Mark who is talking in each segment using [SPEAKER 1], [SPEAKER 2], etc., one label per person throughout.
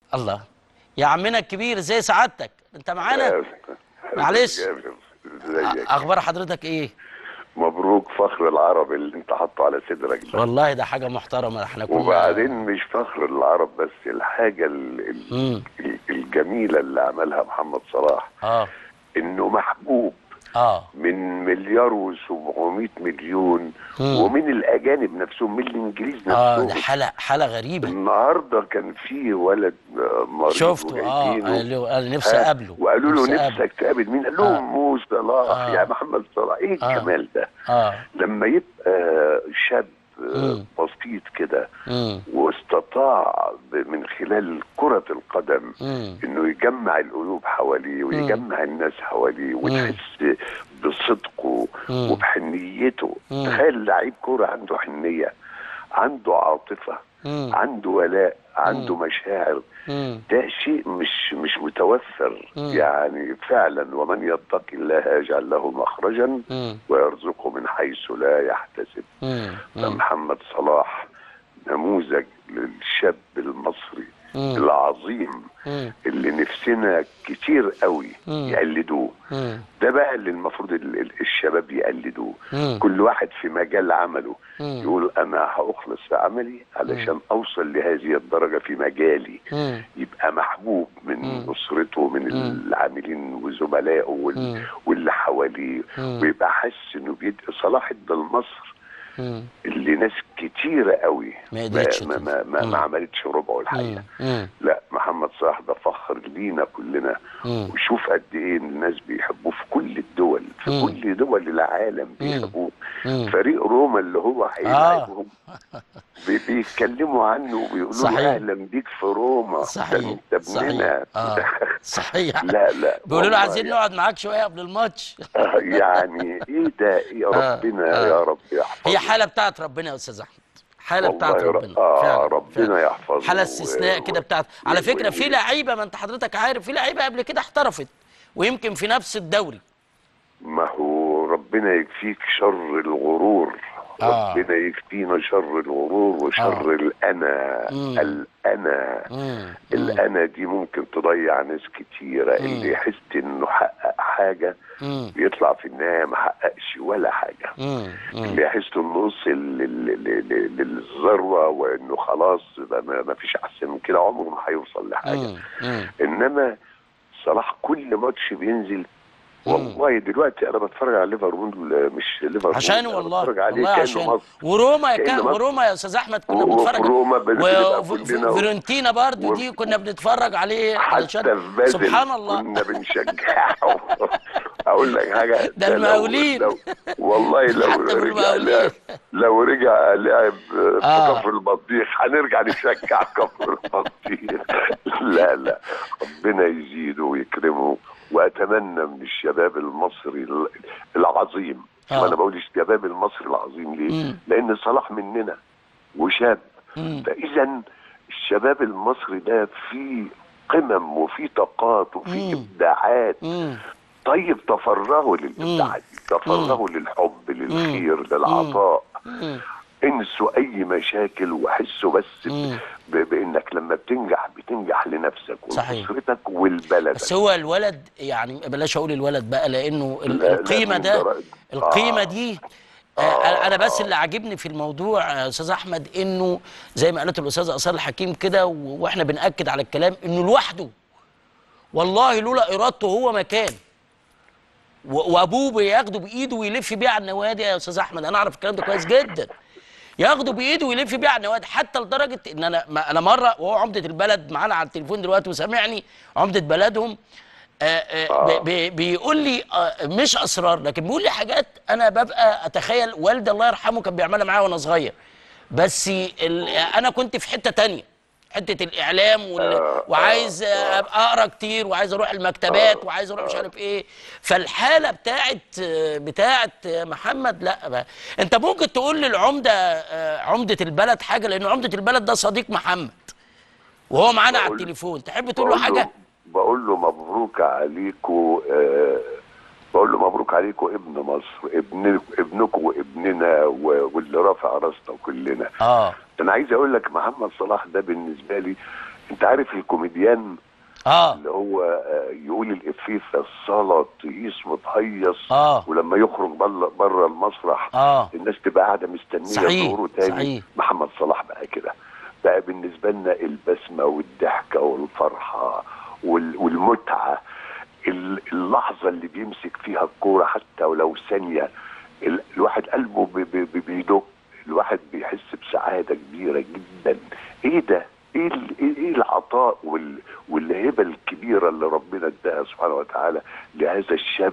[SPEAKER 1] الله يا عمنا الكبير ازاي سعادتك انت معانا معلش.
[SPEAKER 2] ازيك
[SPEAKER 1] اخبار حضرتك ايه
[SPEAKER 2] مبروك فخر العرب اللي انت حاطه على صدرك ده
[SPEAKER 1] والله ده حاجه محترمه احنا كنا
[SPEAKER 2] وبعدين مش فخر العرب بس الحاجه ال- ال-
[SPEAKER 1] مم.
[SPEAKER 2] ال- الجميله اللي عملها محمد صلاح
[SPEAKER 1] اه
[SPEAKER 2] انه محبوب
[SPEAKER 1] اه
[SPEAKER 2] من مليار و700 مليون
[SPEAKER 1] مم.
[SPEAKER 2] ومن الاجانب نفسهم من الانجليز
[SPEAKER 1] اه ده
[SPEAKER 2] نفسهم
[SPEAKER 1] حاله حاله غريبه
[SPEAKER 2] النهارده كان في ولد آه، مريض
[SPEAKER 1] شفته اه
[SPEAKER 2] وجايبينه.
[SPEAKER 1] قال له- قال نفسي
[SPEAKER 2] ها،
[SPEAKER 1] اقابله
[SPEAKER 2] وقالوا له
[SPEAKER 1] نفسي أقابله.
[SPEAKER 2] نفسك تقابل مين؟ قال لهم
[SPEAKER 1] آه.
[SPEAKER 2] مو صلاح
[SPEAKER 1] آه.
[SPEAKER 2] يا محمد صلاح ايه
[SPEAKER 1] آه.
[SPEAKER 2] الجمال ده؟
[SPEAKER 1] اه
[SPEAKER 2] لما يبقى شاب آه،
[SPEAKER 1] مم.
[SPEAKER 2] بسيط كده
[SPEAKER 1] امم
[SPEAKER 2] واستطاع ب- من خلال كرة القدم
[SPEAKER 1] امم
[SPEAKER 2] انه يجمع القلوب حواليه ويجمع الناس حواليه وتحس بصدقه
[SPEAKER 1] مم.
[SPEAKER 2] وبحنيته
[SPEAKER 1] مم.
[SPEAKER 2] تخيل لعيب كرة عنده حنية عنده عاطفة
[SPEAKER 1] امم
[SPEAKER 2] عنده ولاء عنده مشاعر
[SPEAKER 1] امم
[SPEAKER 2] ده شيء مش مش متوفر
[SPEAKER 1] مم.
[SPEAKER 2] يعني فعلا ومن يتق الله يجعل له مخرجا
[SPEAKER 1] امم
[SPEAKER 2] ويرزقه من حيث لا يحتسب
[SPEAKER 1] امم
[SPEAKER 2] محمد صلاح نموذج للشاب المصري
[SPEAKER 1] مم.
[SPEAKER 2] العظيم
[SPEAKER 1] امم
[SPEAKER 2] اللي نفسنا كتير قوي
[SPEAKER 1] مم.
[SPEAKER 2] يقلدوه
[SPEAKER 1] امم
[SPEAKER 2] ده بقى اللي المفروض ال- ال- الشباب يقلدوه
[SPEAKER 1] مم.
[SPEAKER 2] كل واحد في مجال عمله
[SPEAKER 1] مم.
[SPEAKER 2] يقول انا هأخلص في عملي علشان اوصل لهذه الدرجة في مجالي
[SPEAKER 1] امم
[SPEAKER 2] يبقى محبوب من
[SPEAKER 1] مم.
[SPEAKER 2] اسرته من
[SPEAKER 1] مم.
[SPEAKER 2] العاملين وزملائه وال-
[SPEAKER 1] مم.
[SPEAKER 2] واللي حواليه
[SPEAKER 1] مم.
[SPEAKER 2] ويبقى حاسس انه بيدي صلاح ادى لمصر
[SPEAKER 1] امم
[SPEAKER 2] اللي ناس كتيره قوي
[SPEAKER 1] ما قدرتش
[SPEAKER 2] ما, ما,
[SPEAKER 1] تدي.
[SPEAKER 2] ما,
[SPEAKER 1] مم.
[SPEAKER 2] ما عملتش ربعه الحقيقه
[SPEAKER 1] امم
[SPEAKER 2] لا محمد صلاح ده فخر لينا كلنا
[SPEAKER 1] امم
[SPEAKER 2] وشوف قد ايه الناس بيحبوه في كل الدول في
[SPEAKER 1] مم.
[SPEAKER 2] كل دول العالم بيحبوه
[SPEAKER 1] مم.
[SPEAKER 2] فريق روما اللي هو هيلاعبهم بي- بيتكلموا عنه وبيقولوا
[SPEAKER 1] صحيح.
[SPEAKER 2] له اهلا بيك في روما ده
[SPEAKER 1] صحيح
[SPEAKER 2] انت
[SPEAKER 1] صحيح
[SPEAKER 2] ابننا
[SPEAKER 1] اه صحيح
[SPEAKER 2] لا لا
[SPEAKER 1] بيقولوا له
[SPEAKER 2] والله
[SPEAKER 1] عايزين نقعد معاك شويه قبل الماتش
[SPEAKER 2] يعني ايه ده يا
[SPEAKER 1] آه،
[SPEAKER 2] ربنا
[SPEAKER 1] آه.
[SPEAKER 2] يا رب يحفظه
[SPEAKER 1] هي حاله بتاعت ربنا يا استاذ احمد حاله
[SPEAKER 2] والله
[SPEAKER 1] بتاعت
[SPEAKER 2] يا رب-
[SPEAKER 1] ربنا
[SPEAKER 2] آه،
[SPEAKER 1] فعلا
[SPEAKER 2] ربنا
[SPEAKER 1] فعلا.
[SPEAKER 2] يحفظه
[SPEAKER 1] حاله
[SPEAKER 2] و-
[SPEAKER 1] استثناء
[SPEAKER 2] و-
[SPEAKER 1] كده بتاعت على
[SPEAKER 2] و-
[SPEAKER 1] فكره
[SPEAKER 2] و-
[SPEAKER 1] في لعيبه ما انت حضرتك عارف في لعيبه قبل كده احترفت ويمكن في نفس الدوري
[SPEAKER 2] ما هو ربنا يكفيك شر الغرور
[SPEAKER 1] آه.
[SPEAKER 2] ربنا يكفينا شر الغرور وشر
[SPEAKER 1] آه.
[SPEAKER 2] الانا
[SPEAKER 1] مم.
[SPEAKER 2] الانا
[SPEAKER 1] مم.
[SPEAKER 2] الانا دي ممكن تضيع ناس كتيره اللي يحس انه حقق حاجه
[SPEAKER 1] مم.
[SPEAKER 2] يطلع في النهايه ما حققش ولا حاجه
[SPEAKER 1] مم. مم.
[SPEAKER 2] اللي يحس انه وصل لل- لل- لل- للذروه وانه خلاص بقى ما ما فيش احسن من كده عمره ما هيوصل لحاجه
[SPEAKER 1] مم. مم.
[SPEAKER 2] انما صلاح كل ماتش بينزل والله دلوقتي انا بتفرج على ليفربول مش ليفربول
[SPEAKER 1] عشان
[SPEAKER 2] أنا
[SPEAKER 1] والله
[SPEAKER 2] بتفرج عليه
[SPEAKER 1] والله
[SPEAKER 2] كانه
[SPEAKER 1] عشان
[SPEAKER 2] مصر
[SPEAKER 1] وروما يا
[SPEAKER 2] كأنه
[SPEAKER 1] كان
[SPEAKER 2] مصر.
[SPEAKER 1] وروما يا استاذ احمد كنا
[SPEAKER 2] وفي
[SPEAKER 1] بنتفرج
[SPEAKER 2] روما بن- بنبقى كلنا-
[SPEAKER 1] وفيرونتينا برضو
[SPEAKER 2] و-
[SPEAKER 1] دي كنا بنتفرج عليه
[SPEAKER 2] حتى
[SPEAKER 1] علشان
[SPEAKER 2] في بازل
[SPEAKER 1] سبحان الله
[SPEAKER 2] كنا بنشجعه اقول لك حاجه
[SPEAKER 1] ده
[SPEAKER 2] لو-
[SPEAKER 1] المقاولين.
[SPEAKER 2] لو- والله لو
[SPEAKER 1] حتى في
[SPEAKER 2] رجع
[SPEAKER 1] المقاولين.
[SPEAKER 2] لعب لو رجع لعب في
[SPEAKER 1] آه.
[SPEAKER 2] كفر البطيخ هنرجع نشجع كفر البطيخ لا لا ربنا يزيده ويكرمه واتمنى من الشباب المصري ال- العظيم
[SPEAKER 1] آه.
[SPEAKER 2] وانا بقول الشباب المصري العظيم ليه؟
[SPEAKER 1] مم.
[SPEAKER 2] لان صلاح مننا وشاب
[SPEAKER 1] مم.
[SPEAKER 2] فاذا الشباب المصري ده فيه قمم وفي طاقات وفي
[SPEAKER 1] مم.
[SPEAKER 2] ابداعات
[SPEAKER 1] مم.
[SPEAKER 2] طيب تفرغوا للابداعات دي تفرغوا للحب للخير للعطاء
[SPEAKER 1] مم.
[SPEAKER 2] انسوا اي مشاكل وحسوا بس ب-
[SPEAKER 1] مم.
[SPEAKER 2] ب- بانك لما بتنجح بتنجح لنفسك
[SPEAKER 1] صحيح.
[SPEAKER 2] ولاسرتك ولبلدك
[SPEAKER 1] بس هو الولد يعني بلاش اقول الولد بقى لانه ال-
[SPEAKER 2] لا- لا
[SPEAKER 1] القيمه
[SPEAKER 2] من
[SPEAKER 1] ده
[SPEAKER 2] درجة.
[SPEAKER 1] القيمه
[SPEAKER 2] آه.
[SPEAKER 1] دي آه، انا بس اللي عاجبني في الموضوع يا استاذ احمد انه زي ما قالت الاستاذه اصال الحكيم كده و- واحنا بناكد على الكلام انه لوحده والله لولا ارادته هو مكان و- وابوه بياخده بايده ويلف بيه على النوادي يا استاذ احمد انا اعرف الكلام ده كويس جدا ياخده بايده ويلف بيه على النوادي حتى لدرجه ان انا ما انا مره وهو عمده البلد معانا على التليفون دلوقتي وسامعني عمده بلدهم آه آه بي- بي- بيقول لي آه مش اسرار لكن بيقول لي حاجات انا ببقى اتخيل والدي الله يرحمه كان بيعملها معايا وانا صغير بس ال- انا كنت في حته تانية حته الاعلام وال... وعايز آه، أبقى اقرا كتير وعايز اروح المكتبات وعايز اروح مش عارف ايه فالحاله بتاعت آه، بتاعت آه، محمد لا بقى. انت ممكن تقول للعمده آه، عمده البلد حاجه لان عمده البلد ده صديق محمد وهو معانا على
[SPEAKER 2] بقول-
[SPEAKER 1] التليفون تحب تقول له
[SPEAKER 2] بقول
[SPEAKER 1] حاجه
[SPEAKER 2] بقول له مبروك عليكم آه بقول له مبروك عليكم ابن مصر ابن ابنكم وابننا و- واللي رافع راسنا كلنا
[SPEAKER 1] اه
[SPEAKER 2] انا عايز اقول لك محمد صلاح ده بالنسبه لي انت عارف الكوميديان
[SPEAKER 1] اه
[SPEAKER 2] اللي هو آه، يقول الافيه في الصاله تقيس متهيص
[SPEAKER 1] اه
[SPEAKER 2] ولما يخرج بره بره المسرح
[SPEAKER 1] اه
[SPEAKER 2] الناس تبقى قاعده مستنيه
[SPEAKER 1] صحيح،
[SPEAKER 2] ظهوره تاني
[SPEAKER 1] صحيح.
[SPEAKER 2] محمد صلاح بقى كده بقى بالنسبه لنا البسمه والضحكه والفرحه وال- والمتعه ال- اللحظه اللي بيمسك فيها الكوره حتى ولو ثانيه ال- الواحد قلبه بي- بي- بي- بيدق الواحد بيحس بسعاده كبيره جدا ايه ده ايه ال- ايه إيه العطاء وال- والهبه الكبيره اللي ربنا اداها سبحانه وتعالى لهذا الشاب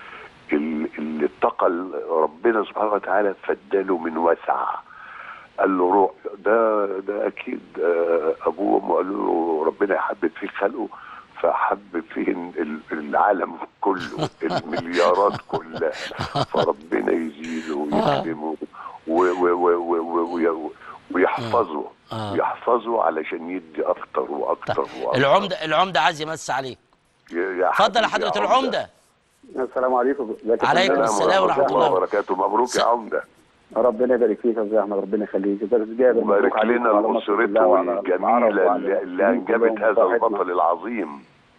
[SPEAKER 2] ال- اللي اتقى ال- ربنا سبحانه وتعالى فداله من وسع قال له روح ده ده اكيد آه، ابوه وامه قالوا له ربنا يحبب فيك خلقه فحب فيه ال- العالم كله المليارات كلها فربنا يزيده ويكرمه و- و- و- و- و- و- ويحفظه
[SPEAKER 1] آه.
[SPEAKER 2] ويحفظه علشان يدي اكتر واكتر واكتر
[SPEAKER 1] العمده العمده عايز يمس عليك
[SPEAKER 2] يا- يا
[SPEAKER 1] اتفضل يا
[SPEAKER 2] حبيبي
[SPEAKER 1] حضره
[SPEAKER 2] عمدة.
[SPEAKER 1] العمده
[SPEAKER 3] السلام عليكم ازيك يا
[SPEAKER 1] عليكم
[SPEAKER 3] فندم؟
[SPEAKER 1] السلام ورحمة الله.
[SPEAKER 2] وبركاته مبروك
[SPEAKER 1] س-
[SPEAKER 2] يا عمده
[SPEAKER 3] ربنا يبارك فيك يا استاذ احمد ربنا يخليك ازيك يا أستاذ جابر
[SPEAKER 2] وبارك
[SPEAKER 3] مبروك عليك
[SPEAKER 2] لنا
[SPEAKER 3] وعلى مصر كلها
[SPEAKER 2] لأسرته
[SPEAKER 3] وعلى العرب
[SPEAKER 2] الجميلة
[SPEAKER 3] وعلى
[SPEAKER 2] اللي, اللي
[SPEAKER 3] المسلمين
[SPEAKER 2] أنجبت
[SPEAKER 3] كلهم
[SPEAKER 2] هذا
[SPEAKER 3] وصاحبنا.
[SPEAKER 2] البطل العظيم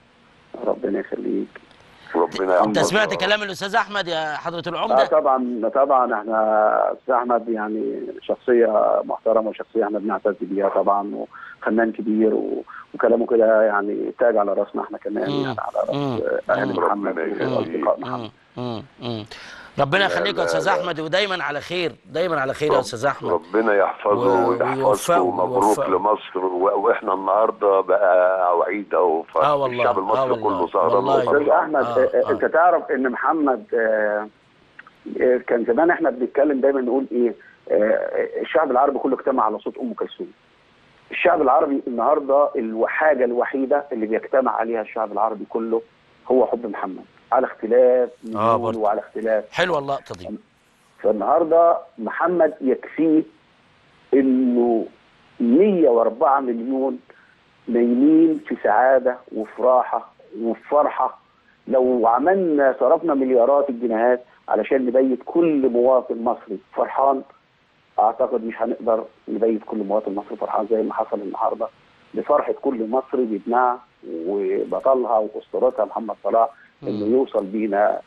[SPEAKER 3] ربنا يخليك
[SPEAKER 2] ربنا
[SPEAKER 1] انت
[SPEAKER 2] يحفظه.
[SPEAKER 1] سمعت كلام الاستاذ احمد يا حضره
[SPEAKER 3] اه
[SPEAKER 1] العمده
[SPEAKER 3] طبعا طبعا احنا استاذ احمد يعني شخصيه محترمه وشخصيه احنا بنعتز بيها طبعا وفنان كبير و... وكلامه كده يعني تاج على راسنا احنا كمان
[SPEAKER 1] مم.
[SPEAKER 3] يعني على
[SPEAKER 1] مم.
[SPEAKER 3] راس اهل
[SPEAKER 2] مم.
[SPEAKER 3] محمد
[SPEAKER 2] ربنا يخليك.
[SPEAKER 3] واصدقاء محمد
[SPEAKER 1] مم. مم. مم. ربنا يخليك يا
[SPEAKER 2] لا،
[SPEAKER 1] استاذ
[SPEAKER 2] لا.
[SPEAKER 1] احمد ودايما على خير دايما على خير يا استاذ احمد
[SPEAKER 2] ربنا يحفظه
[SPEAKER 1] و-
[SPEAKER 2] ويحفظكم
[SPEAKER 1] ويوفقه-
[SPEAKER 2] ومبروك
[SPEAKER 1] ويوفقه.
[SPEAKER 2] لمصر و... واحنا النهارده بقى عيد اهو
[SPEAKER 1] آه والله،
[SPEAKER 2] فالشعب
[SPEAKER 1] آه
[SPEAKER 2] المصري
[SPEAKER 1] والله،
[SPEAKER 2] كله سهران
[SPEAKER 1] والله.
[SPEAKER 3] استاذ
[SPEAKER 2] وفرحان.
[SPEAKER 3] احمد
[SPEAKER 1] آه،
[SPEAKER 3] آه.
[SPEAKER 1] آه.
[SPEAKER 3] انت تعرف ان محمد آه آه، كان زمان احنا بنتكلم دايما نقول ايه آه الشعب العربي كله اجتمع على صوت ام كلثوم الشعب العربي النهارده الحاجه الوحيده اللي بيجتمع عليها الشعب العربي كله هو حب محمد على اختلاف
[SPEAKER 1] آه،
[SPEAKER 3] ميول
[SPEAKER 1] برضه.
[SPEAKER 3] وعلى اختلاف
[SPEAKER 1] حلوه اللقطه دي
[SPEAKER 3] فالنهارده محمد يكفيه انه 104 مليون نايمين في سعاده وفي راحه وفي فرحه لو عملنا صرفنا مليارات الجنيهات علشان نبيت كل مواطن مصري فرحان اعتقد مش هنقدر نبيت كل مواطن مصري فرحان زي ما حصل النهارده لفرحه كل مصري بابنها وبطلها واسطورتها محمد صلاح انه يوصل بينا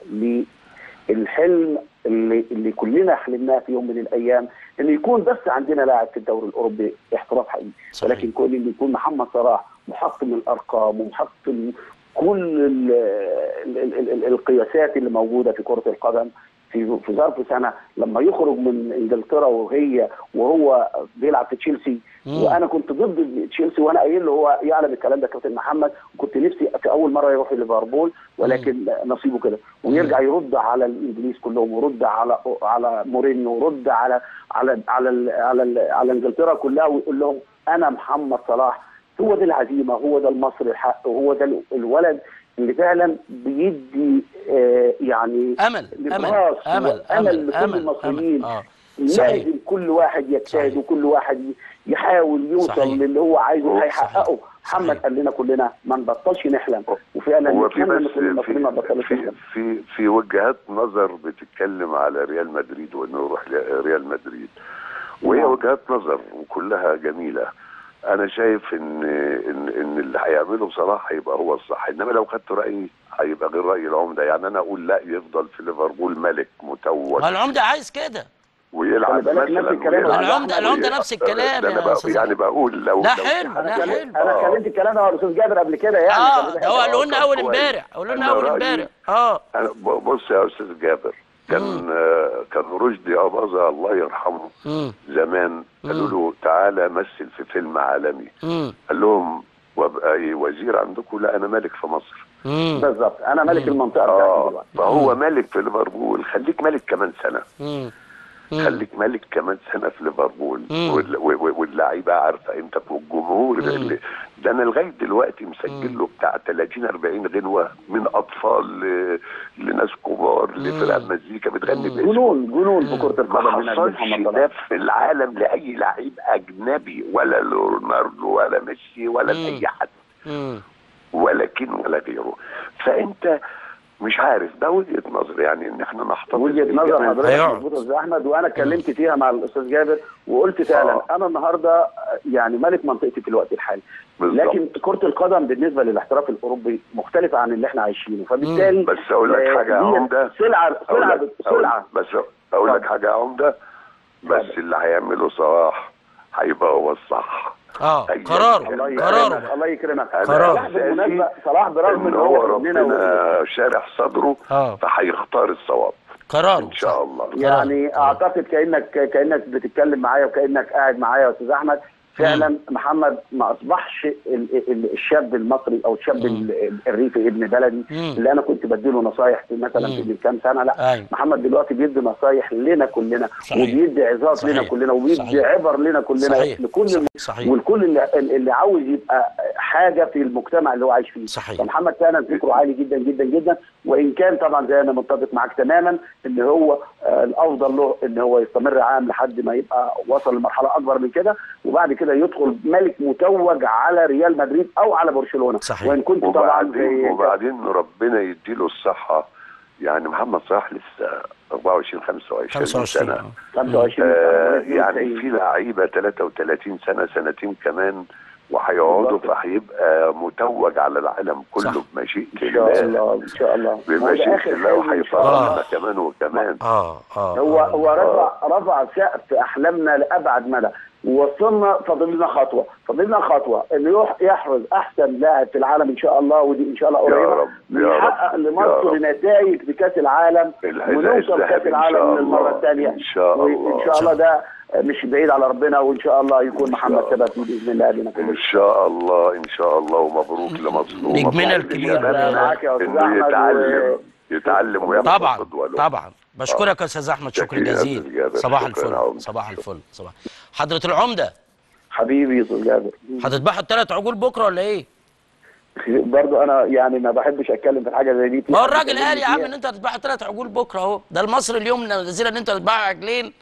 [SPEAKER 3] للحلم اللي اللي كلنا حلمناه في يوم من الايام انه يكون بس عندنا لاعب في الدوري الاوروبي احتراف حقيقي
[SPEAKER 1] صحيح.
[SPEAKER 3] ولكن كون انه يكون محمد صلاح محطم الارقام ومحطم كل ال ال ال ال القياسات اللي موجوده في كره القدم في في ظرف سنه لما يخرج من انجلترا وهي وهو بيلعب في تشيلسي
[SPEAKER 1] مم.
[SPEAKER 3] وانا كنت ضد تشيلسي وانا قايل له هو يعلم الكلام ده كابتن محمد وكنت نفسي في اول مره يروح ليفربول ولكن نصيبه كده ويرجع يرد على الانجليز كلهم ويرد على على مورينيو ويرد على على على ال على ال على انجلترا كلها ويقول لهم انا محمد صلاح هو ده العزيمه هو ده المصري الحق وهو ده ال- الولد اللي فعلا بيدي آه يعني
[SPEAKER 1] امل امل
[SPEAKER 3] نبراس
[SPEAKER 1] امل
[SPEAKER 3] وامل لكل
[SPEAKER 1] امل
[SPEAKER 3] المصريين
[SPEAKER 1] اه صحيح
[SPEAKER 3] لازم كل واحد يجتهد
[SPEAKER 1] صحيح.
[SPEAKER 3] وكل واحد يحاول يوصل
[SPEAKER 1] صحيح.
[SPEAKER 3] للي هو عايزه
[SPEAKER 2] صحيح.
[SPEAKER 3] هيحققه محمد
[SPEAKER 1] صحيح.
[SPEAKER 3] قال لنا كلنا ما نبطلش نحلم وفعلا
[SPEAKER 2] هو في
[SPEAKER 3] نتمنى ان
[SPEAKER 2] بس
[SPEAKER 3] كل المصريين ما
[SPEAKER 2] في
[SPEAKER 3] نبطلش
[SPEAKER 2] في
[SPEAKER 3] نحلم
[SPEAKER 2] في, في وجهات نظر بتتكلم على ريال مدريد وانه يروح ريال مدريد وهي
[SPEAKER 3] نعم.
[SPEAKER 2] وجهات نظر وكلها جميله انا شايف ان ان ان اللي هيعمله صلاح هيبقى هو الصح انما لو خدت رايي هيبقى غير راي العمده يعني انا اقول لا يفضل في ليفربول ملك متوج
[SPEAKER 1] ما العمده عايز كده
[SPEAKER 2] ويلعب
[SPEAKER 3] خلي بالك
[SPEAKER 2] مثلا
[SPEAKER 3] نفس الكلام
[SPEAKER 2] ويلعب-
[SPEAKER 1] العمدة- العمدة نفس الكلام
[SPEAKER 2] ده
[SPEAKER 1] يا
[SPEAKER 2] انا بقى
[SPEAKER 1] أستاذ
[SPEAKER 2] يعني بقول لو
[SPEAKER 1] لا
[SPEAKER 2] لو
[SPEAKER 1] حلو
[SPEAKER 3] انا
[SPEAKER 1] لا
[SPEAKER 3] كلمت
[SPEAKER 1] حلو
[SPEAKER 3] انا
[SPEAKER 2] آه.
[SPEAKER 3] كلمت الكلام ده مع الاستاذ جابر قبل كده يعني
[SPEAKER 1] اه
[SPEAKER 3] خلي
[SPEAKER 1] ده هو
[SPEAKER 3] بالك.
[SPEAKER 1] قالوا لنا
[SPEAKER 2] طب
[SPEAKER 1] اول
[SPEAKER 2] كويس.
[SPEAKER 1] امبارح قالوا لنا
[SPEAKER 2] أنا
[SPEAKER 1] اول
[SPEAKER 2] رأيي-
[SPEAKER 1] امبارح اه
[SPEAKER 2] أنا ب- بص يا استاذ جابر كان آه، كان رشدي اباظه الله يرحمه
[SPEAKER 1] امم
[SPEAKER 2] زمان قالوا
[SPEAKER 1] مم.
[SPEAKER 2] له تعالى مثل في فيلم عالمي
[SPEAKER 1] امم
[SPEAKER 2] قال لهم وابقى إيه وزير عندكم لا انا ملك في مصر
[SPEAKER 1] امم
[SPEAKER 3] بالظبط انا ملك المنطقه بتاعتي
[SPEAKER 2] اه
[SPEAKER 3] دلوقتي
[SPEAKER 2] فهو ملك في ليفربول خليك ملك كمان سنه
[SPEAKER 1] امم
[SPEAKER 2] خليك ملك كمان سنه في ليفربول
[SPEAKER 1] مم.
[SPEAKER 2] وال- و- و- واللعيبه عارفه انت والجمهور
[SPEAKER 1] مم.
[SPEAKER 2] اللي ده انا لغايه دلوقتي مسجل له بتاع 30 40 غنوه من اطفال ل- لناس كبار لفرق مزيكا بتغني
[SPEAKER 1] مم.
[SPEAKER 2] باسمه
[SPEAKER 3] جنون جنون في كره القدم
[SPEAKER 2] ما
[SPEAKER 3] من أجل
[SPEAKER 2] حصلش
[SPEAKER 3] محمد
[SPEAKER 2] ده
[SPEAKER 3] صلاح
[SPEAKER 2] في العالم لاي لعيب اجنبي ولا لرونالدو ولا ميسي ولا
[SPEAKER 1] مم.
[SPEAKER 2] لاي حد
[SPEAKER 1] امم
[SPEAKER 2] ولا كين ولا غيره فانت مش عارف ده وجهه نظر يعني ان احنا نحتفظ
[SPEAKER 3] وجهه نظر
[SPEAKER 2] بالجمال.
[SPEAKER 3] حضرتك
[SPEAKER 1] هيقعد.
[SPEAKER 3] مظبوطه يا استاذ احمد وانا اتكلمت فيها مع الاستاذ جابر وقلت فعلا
[SPEAKER 2] آه.
[SPEAKER 3] انا النهارده يعني ملك منطقتي في الوقت الحالي
[SPEAKER 2] بالظبط.
[SPEAKER 3] لكن كره القدم بالنسبه للاحتراف الاوروبي مختلفه عن اللي احنا عايشينه فبالتالي
[SPEAKER 2] بس أقول لك
[SPEAKER 3] آه،
[SPEAKER 2] حاجة يا
[SPEAKER 3] دي
[SPEAKER 2] عمدة.
[SPEAKER 3] سلعه
[SPEAKER 2] أقول
[SPEAKER 3] سلعه
[SPEAKER 2] لك-
[SPEAKER 3] سلعه
[SPEAKER 2] أقول- بس اقول لك حاجه يا عمده بس
[SPEAKER 3] اتفضل.
[SPEAKER 2] اللي هيعمله صلاح هيبقى هو الصح
[SPEAKER 1] اه
[SPEAKER 2] أيوة.
[SPEAKER 1] قراره
[SPEAKER 3] الله
[SPEAKER 1] قراره
[SPEAKER 3] يكرمك الله يكرمك
[SPEAKER 2] أنا
[SPEAKER 1] قرار.
[SPEAKER 3] صلاح بالمناسبه صلاح برغم
[SPEAKER 2] ان
[SPEAKER 3] ان
[SPEAKER 2] هو
[SPEAKER 3] هو ابننا و-
[SPEAKER 2] ربنا شارح صدره
[SPEAKER 1] آه.
[SPEAKER 2] فهيختار الصواب
[SPEAKER 1] قراره
[SPEAKER 2] ان شاء الله
[SPEAKER 3] يعني
[SPEAKER 1] قرار.
[SPEAKER 3] اعتقد كانك كانك بتتكلم معايا وكانك قاعد معايا يا استاذ احمد فعلا محمد ما اصبحش ال- ال- الشاب المصري او الشاب ال- الريفي ابن بلدي
[SPEAKER 1] مم.
[SPEAKER 3] اللي انا كنت بديله نصايح في مثلا
[SPEAKER 1] مم.
[SPEAKER 3] في من كام سنه لا
[SPEAKER 1] أيوة.
[SPEAKER 3] محمد دلوقتي بيدي نصايح لنا كلنا
[SPEAKER 1] صحيح.
[SPEAKER 3] وبيدي عظات
[SPEAKER 1] صحيح.
[SPEAKER 3] لنا كلنا وبيدي
[SPEAKER 1] صحيح.
[SPEAKER 3] عبر لنا كلنا
[SPEAKER 1] صحيح.
[SPEAKER 3] لكل
[SPEAKER 1] صح-
[SPEAKER 3] الم-
[SPEAKER 1] صحيح.
[SPEAKER 3] والكل اللي, اللي عاوز يبقى حاجه في المجتمع اللي هو عايش فيه
[SPEAKER 1] صحيح.
[SPEAKER 3] فمحمد فعلا ذكره عالي جدا جدا جدا وان كان طبعا زي انا متفق معاك تماما ان هو آه، الافضل له ان هو يستمر عام لحد ما يبقى وصل لمرحله اكبر من كده وبعد كده يدخل ملك متوج على ريال مدريد او على برشلونه
[SPEAKER 1] صحيح.
[SPEAKER 3] وان كنت طبعا
[SPEAKER 2] وبعدين
[SPEAKER 3] زي
[SPEAKER 2] وبعدين ربنا يديله الصحه يعني محمد صلاح لسه 24 25
[SPEAKER 1] 25
[SPEAKER 2] سنه
[SPEAKER 1] آه.
[SPEAKER 3] 25
[SPEAKER 2] آه
[SPEAKER 3] سنة،
[SPEAKER 2] يعني في لعيبه 33 سنه سنتين كمان وهيقعدوا
[SPEAKER 3] بالظبط.
[SPEAKER 2] فهيبقى متوج على العالم كله
[SPEAKER 1] صح.
[SPEAKER 2] بمشيئه
[SPEAKER 3] ان شاء
[SPEAKER 2] الله
[SPEAKER 3] الله ان شاء الله هو ده
[SPEAKER 2] بمشيئه
[SPEAKER 3] آخر
[SPEAKER 2] الله
[SPEAKER 3] حلم إن شاء الله.
[SPEAKER 2] وهيفرحنا كمان وكمان
[SPEAKER 1] اه اه
[SPEAKER 3] هو
[SPEAKER 1] آه.
[SPEAKER 3] هو رفع رفع سقف احلامنا لابعد مدى ووصلنا فاضل لنا خطوه فاضل لنا خطوه انه يح- يحرز احسن لاعب في العالم ان شاء الله ودي ان شاء الله
[SPEAKER 2] يا
[SPEAKER 3] قريبه
[SPEAKER 2] رب، يا
[SPEAKER 3] ونحقق
[SPEAKER 2] رب، يا
[SPEAKER 3] لمصر
[SPEAKER 2] رب.
[SPEAKER 3] نتائج في كاس العالم
[SPEAKER 2] الحذاء
[SPEAKER 3] ونوصل كاس
[SPEAKER 2] الذهبي إن شاء
[SPEAKER 3] العالم للمره
[SPEAKER 2] الله.
[SPEAKER 3] الثانيه
[SPEAKER 2] إن شاء
[SPEAKER 3] وان
[SPEAKER 2] الله.
[SPEAKER 3] شاء الله ده مش بعيد على ربنا وان شاء الله يكون محمد
[SPEAKER 2] الله.
[SPEAKER 3] ثبت فيه باذن الله علينا كلنا
[SPEAKER 2] ان شاء الله ان شاء الله ومبروك لمصر
[SPEAKER 1] نجمنا
[SPEAKER 2] ومبروك
[SPEAKER 1] الكبير
[SPEAKER 2] للشباب
[SPEAKER 1] بقى.
[SPEAKER 3] معاك يا أستاذ
[SPEAKER 2] انه
[SPEAKER 3] أحمد
[SPEAKER 2] يتعلم يتعلم وياخد
[SPEAKER 1] طبعا
[SPEAKER 2] قدوة له.
[SPEAKER 1] طبعا بشكرك يا استاذ احمد شكر
[SPEAKER 2] شكرا يا
[SPEAKER 1] جزيل
[SPEAKER 2] أستاذ جابر.
[SPEAKER 1] صباح
[SPEAKER 2] شكرا يا
[SPEAKER 1] الفل
[SPEAKER 2] عمدة.
[SPEAKER 1] صباح الفل صباح حضرة العمدة
[SPEAKER 3] حبيبي يا استاذ جابر
[SPEAKER 1] هتذبحوا الثلاث عجول بكره ولا ايه؟
[SPEAKER 3] برضو انا يعني ما بحبش اتكلم في الحاجه زي دي
[SPEAKER 1] ما هو الراجل
[SPEAKER 3] كلمني
[SPEAKER 1] قال يا عم
[SPEAKER 3] فيها.
[SPEAKER 1] ان انت هتذبحوا ثلاث عجول بكره اهو ده المصري اليوم نزل ان انت هتذبحوا عجلين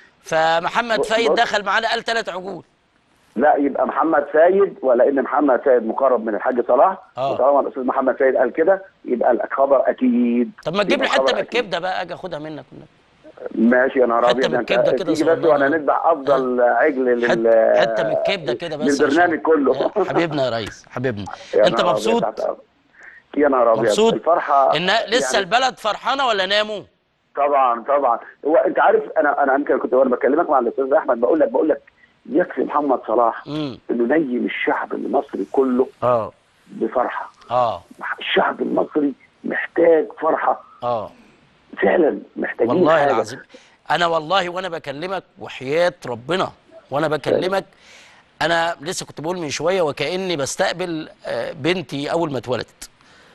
[SPEAKER 1] فمحمد
[SPEAKER 3] بص-
[SPEAKER 1] فايد
[SPEAKER 3] بص.
[SPEAKER 1] دخل معانا قال ثلاث عجول
[SPEAKER 3] لا يبقى محمد فايد ولان محمد فايد مقرب من الحاج صلاح
[SPEAKER 1] آه.
[SPEAKER 3] وطالما الاستاذ محمد فايد قال كده يبقى الخبر اكيد
[SPEAKER 1] طب ما تجيب لي
[SPEAKER 3] يبقى
[SPEAKER 1] حته
[SPEAKER 3] خبر
[SPEAKER 1] من
[SPEAKER 3] أكيد.
[SPEAKER 1] الكبده بقى اجي اخدها منك
[SPEAKER 3] ماشي يا نهار
[SPEAKER 1] حتة
[SPEAKER 3] ابيض
[SPEAKER 1] من
[SPEAKER 3] انت
[SPEAKER 1] الكبدة كده
[SPEAKER 3] تيجي بس
[SPEAKER 1] صغننة.
[SPEAKER 3] وانا نذبح افضل عجل لل
[SPEAKER 1] حته حته من الكبده كده بس
[SPEAKER 3] للبرنامج
[SPEAKER 1] عشان-
[SPEAKER 3] كله
[SPEAKER 1] يا حبيبنا يا ريس حبيبنا
[SPEAKER 3] يا
[SPEAKER 1] انت
[SPEAKER 3] نهار أبيض
[SPEAKER 1] مبسوط
[SPEAKER 3] تحت أمرك. يا نهار ابيض
[SPEAKER 1] مبسوط
[SPEAKER 3] الفرحه
[SPEAKER 1] ان لسه
[SPEAKER 3] يعني
[SPEAKER 1] البلد فرحانه ولا ناموا
[SPEAKER 3] طبعا طبعا هو انت عارف انا انا يمكن كنت وانا بكلمك مع الاستاذ احمد بقول لك بقول لك يكفي محمد صلاح
[SPEAKER 1] امم
[SPEAKER 3] انه نيم الشعب المصري كله
[SPEAKER 1] اه
[SPEAKER 3] بفرحه
[SPEAKER 1] اه
[SPEAKER 3] الشعب المصري محتاج فرحه
[SPEAKER 1] اه
[SPEAKER 3] فعلا محتاجين
[SPEAKER 1] والله
[SPEAKER 3] حاجة.
[SPEAKER 1] العظيم انا والله وانا بكلمك وحياه ربنا وانا بكلمك انا لسه كنت بقول من شويه وكاني بستقبل آه، بنتي اول ما اتولدت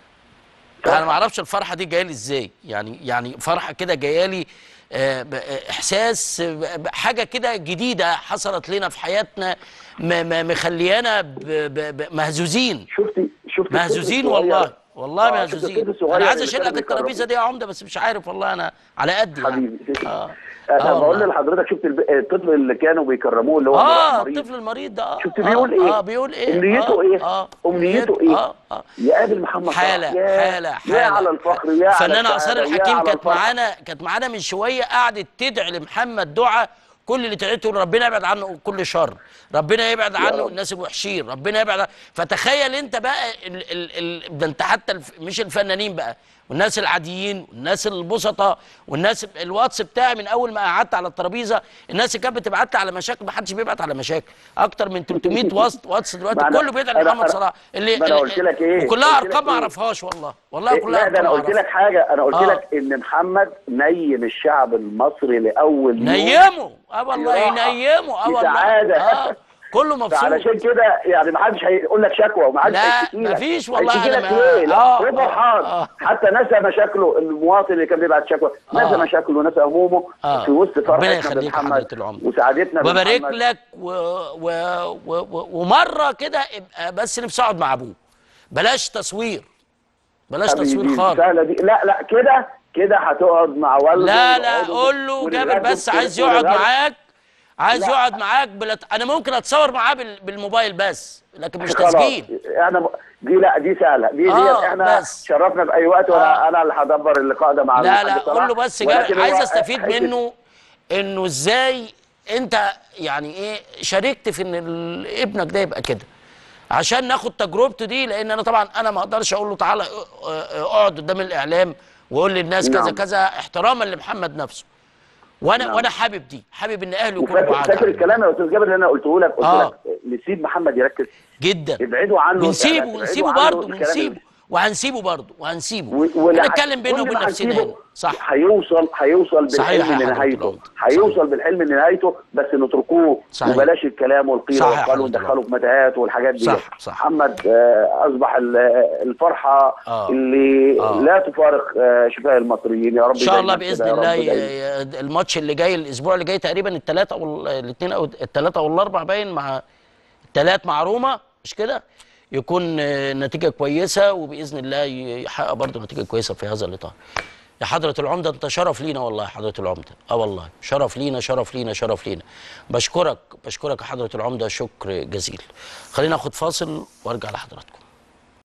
[SPEAKER 1] انا ما اعرفش الفرحه دي جايه لي ازاي يعني يعني فرحه كده جايه لي آه، ب- آه، احساس آه، ب- حاجه كده جديده حصلت لنا في حياتنا م- م- مخليانا ب- ب- ب- مهزوزين
[SPEAKER 3] شفتي شفتي
[SPEAKER 1] مهزوزين
[SPEAKER 3] الطفل الصغير؟
[SPEAKER 1] والله والله
[SPEAKER 3] آه، شفت
[SPEAKER 1] مهزوزين
[SPEAKER 3] الطفل الصغير
[SPEAKER 1] انا عايز
[SPEAKER 3] اللي
[SPEAKER 1] اشيل
[SPEAKER 3] كانوا
[SPEAKER 1] لك الترابيزه
[SPEAKER 3] بيكرموه.
[SPEAKER 1] دي يا عمده بس مش عارف والله انا على قدي يعني
[SPEAKER 3] حبيبي
[SPEAKER 1] اه
[SPEAKER 3] انا
[SPEAKER 1] آه
[SPEAKER 3] بقول
[SPEAKER 1] والله.
[SPEAKER 3] لحضرتك شفت الب- الطفل اللي كانوا بيكرموه اللي هو
[SPEAKER 1] اه
[SPEAKER 3] مريض.
[SPEAKER 1] الطفل المريض ده اه
[SPEAKER 3] شفت
[SPEAKER 1] آه،
[SPEAKER 3] بيقول ايه؟
[SPEAKER 1] اه بيقول ايه
[SPEAKER 3] امنيته
[SPEAKER 1] آه
[SPEAKER 3] ايه؟
[SPEAKER 1] اه
[SPEAKER 3] امنيته ايه؟
[SPEAKER 1] اه اه
[SPEAKER 3] يقابل محمد صلاح
[SPEAKER 1] حالة
[SPEAKER 3] يا-
[SPEAKER 1] حالة
[SPEAKER 3] يا
[SPEAKER 1] حالة
[SPEAKER 3] على الفخر يا على
[SPEAKER 1] فنانة آثار
[SPEAKER 3] السعادة، يا
[SPEAKER 1] الحكيم
[SPEAKER 3] على
[SPEAKER 1] كانت
[SPEAKER 3] الفرح.
[SPEAKER 1] معانا كانت معانا من شوية قعدت تدعي لمحمد دعاء كل اللي تعيته تقول ربنا يبعد عنه كل شر ربنا يبعد عنه
[SPEAKER 3] رب.
[SPEAKER 1] الناس الوحشين ربنا يبعد عنه. فتخيل انت بقى ال ال ال ده انت حتى الف مش الفنانين بقى والناس العاديين والناس البسطاء والناس الواتس بتاعي من اول ما قعدت على الترابيزه الناس اللي كانت بتبعت لي على مشاكل ما حدش بيبعت على مشاكل اكتر من 300 واتس واتس دلوقتي
[SPEAKER 3] ما أنا-
[SPEAKER 1] كله بيدعي
[SPEAKER 3] أنا-
[SPEAKER 1] لمحمد
[SPEAKER 3] أنا-
[SPEAKER 1] صلاح اللي
[SPEAKER 3] ما أنا قلت لك إيه؟
[SPEAKER 1] وكلها
[SPEAKER 3] قلت لك
[SPEAKER 1] ارقام ما
[SPEAKER 3] إيه؟
[SPEAKER 1] اعرفهاش والله والله
[SPEAKER 3] إيه،
[SPEAKER 1] كلها
[SPEAKER 3] لا ده انا
[SPEAKER 1] أرقام
[SPEAKER 3] قلت
[SPEAKER 1] ما
[SPEAKER 3] لك حاجه انا قلت
[SPEAKER 1] آه.
[SPEAKER 3] لك ان محمد نيم الشعب المصري لاول يوم
[SPEAKER 1] نيموا اه والله
[SPEAKER 3] راحة،
[SPEAKER 1] ينيموا اه
[SPEAKER 3] في
[SPEAKER 1] والله
[SPEAKER 3] سعادة.
[SPEAKER 1] اه كله مبسوط
[SPEAKER 3] فعلشان كده يعني ما حدش هيقول لك شكوى وما حدش
[SPEAKER 1] لا،
[SPEAKER 3] هيشتكي لك.
[SPEAKER 1] مفيش والله
[SPEAKER 3] هيشتكي
[SPEAKER 1] أنا
[SPEAKER 3] لك
[SPEAKER 1] ما-
[SPEAKER 3] ليه؟ لا
[SPEAKER 1] آه،
[SPEAKER 3] هو
[SPEAKER 1] آه،
[SPEAKER 3] فرحان
[SPEAKER 1] آه.
[SPEAKER 3] حتى نسى مشاكله المواطن اللي كان بيبعت شكوى نسى
[SPEAKER 1] آه.
[SPEAKER 3] مشاكله ونسى همومه
[SPEAKER 1] آه.
[SPEAKER 3] في وسط
[SPEAKER 1] ربنا
[SPEAKER 3] فرحتنا
[SPEAKER 1] يخليك يا
[SPEAKER 3] بمحمد
[SPEAKER 1] حضرة العمر.
[SPEAKER 3] وسعادتنا
[SPEAKER 1] وبارك
[SPEAKER 3] بمحمد.
[SPEAKER 1] لك و... و... و... و... ومره كده ابقى بس نفسي اقعد مع ابوه بلاش تصوير بلاش
[SPEAKER 3] حبيبي،
[SPEAKER 1] تصوير خالص
[SPEAKER 3] سهلة دي لا لا كده كده هتقعد مع والده
[SPEAKER 1] لا لا
[SPEAKER 3] ويقعدوا
[SPEAKER 1] قول له
[SPEAKER 3] ونتغدوا
[SPEAKER 1] جابر بس
[SPEAKER 3] في-
[SPEAKER 1] عايز يقعد
[SPEAKER 3] ونتغدوا.
[SPEAKER 1] معاك عايز
[SPEAKER 3] لا.
[SPEAKER 1] يقعد معاك بلت... انا ممكن اتصور معاه بال... بالموبايل بس لكن مش
[SPEAKER 3] خلاص.
[SPEAKER 1] تسجيل
[SPEAKER 3] انا ب... دي لا دي سهله دي
[SPEAKER 1] آه،
[SPEAKER 3] دي احنا
[SPEAKER 1] بس.
[SPEAKER 3] شرفنا في اي وقت وانا
[SPEAKER 1] آه.
[SPEAKER 3] انا اللي هدبر اللقاء ده مع
[SPEAKER 1] لا
[SPEAKER 3] الحاج
[SPEAKER 1] لا
[SPEAKER 3] صلاح.
[SPEAKER 1] قول له بس
[SPEAKER 3] ولكن
[SPEAKER 1] جا- عايز
[SPEAKER 3] هو
[SPEAKER 1] استفيد
[SPEAKER 3] حتة-
[SPEAKER 1] منه انه ازاي انت يعني ايه شاركت في ان ال- ابنك ده يبقى كده عشان ناخد تجربته دي لان انا طبعا انا ما اقدرش اقول له تعالى اه- اه- اقعد قدام الاعلام وقول للناس كذا
[SPEAKER 3] نعم.
[SPEAKER 1] كذا احتراما لمحمد نفسه وانا
[SPEAKER 3] نعم.
[SPEAKER 1] وانا حابب دي حابب ان اهله يكونوا
[SPEAKER 3] وفاكر
[SPEAKER 1] بعاد
[SPEAKER 3] فاكر
[SPEAKER 1] عنه.
[SPEAKER 3] الكلام يا استاذ جابر اللي انا قلته لك قلت
[SPEAKER 1] آه.
[SPEAKER 3] لك نسيب محمد يركز
[SPEAKER 1] جدا
[SPEAKER 3] ابعدوا عنه
[SPEAKER 1] بنسيبه
[SPEAKER 3] الإعلان،
[SPEAKER 1] ونسيبه
[SPEAKER 3] ابعدوا عنه
[SPEAKER 1] برضه
[SPEAKER 3] الكلام اللي-
[SPEAKER 1] ونسيبه وهنسيبه برضه وهنسيبه
[SPEAKER 3] و- ولا-
[SPEAKER 1] هنتكلم بينا
[SPEAKER 3] كل
[SPEAKER 1] وبين
[SPEAKER 3] ما
[SPEAKER 1] نفسنا
[SPEAKER 3] هنسيبه
[SPEAKER 1] هنا صح
[SPEAKER 3] هيوصل هيوصل
[SPEAKER 1] صحيح
[SPEAKER 3] بالحلم
[SPEAKER 1] يا حضرة
[SPEAKER 3] لنهايته
[SPEAKER 1] العمدة.
[SPEAKER 3] هيوصل بالحلم لنهايته بس نتركوه
[SPEAKER 1] صحيح.
[SPEAKER 3] وبلاش الكلام والقيل
[SPEAKER 1] صح يا
[SPEAKER 3] والقال
[SPEAKER 1] حضرة
[SPEAKER 3] وندخله
[SPEAKER 1] العمدة.
[SPEAKER 3] في متاهات والحاجات دي
[SPEAKER 1] صح، صح.
[SPEAKER 3] محمد آه، اصبح ال- الفرحه
[SPEAKER 1] آه.
[SPEAKER 3] اللي
[SPEAKER 1] آه.
[SPEAKER 3] لا تفارق آه، شفاء المصريين يا رب
[SPEAKER 1] ان شاء الله
[SPEAKER 3] دايماً
[SPEAKER 1] باذن
[SPEAKER 3] كده يا رب
[SPEAKER 1] الله
[SPEAKER 3] دايماً.
[SPEAKER 1] ي- ي- الماتش اللي جاي الاسبوع اللي جاي تقريبا الثلاثه او الاثنين او الثلاثه او الاربع باين مع الثلاث مع روما مش كده يكون آه، نتيجه كويسه وباذن الله ي- يحقق برضه نتيجه كويسه في هذا الاطار يا حضرة العمدة أنت شرف لينا والله يا حضرة العمدة أه والله شرف لينا شرف لينا شرف لينا بشكرك بشكرك يا حضرة العمدة شكر جزيل خلينا ناخد فاصل وارجع لحضراتكم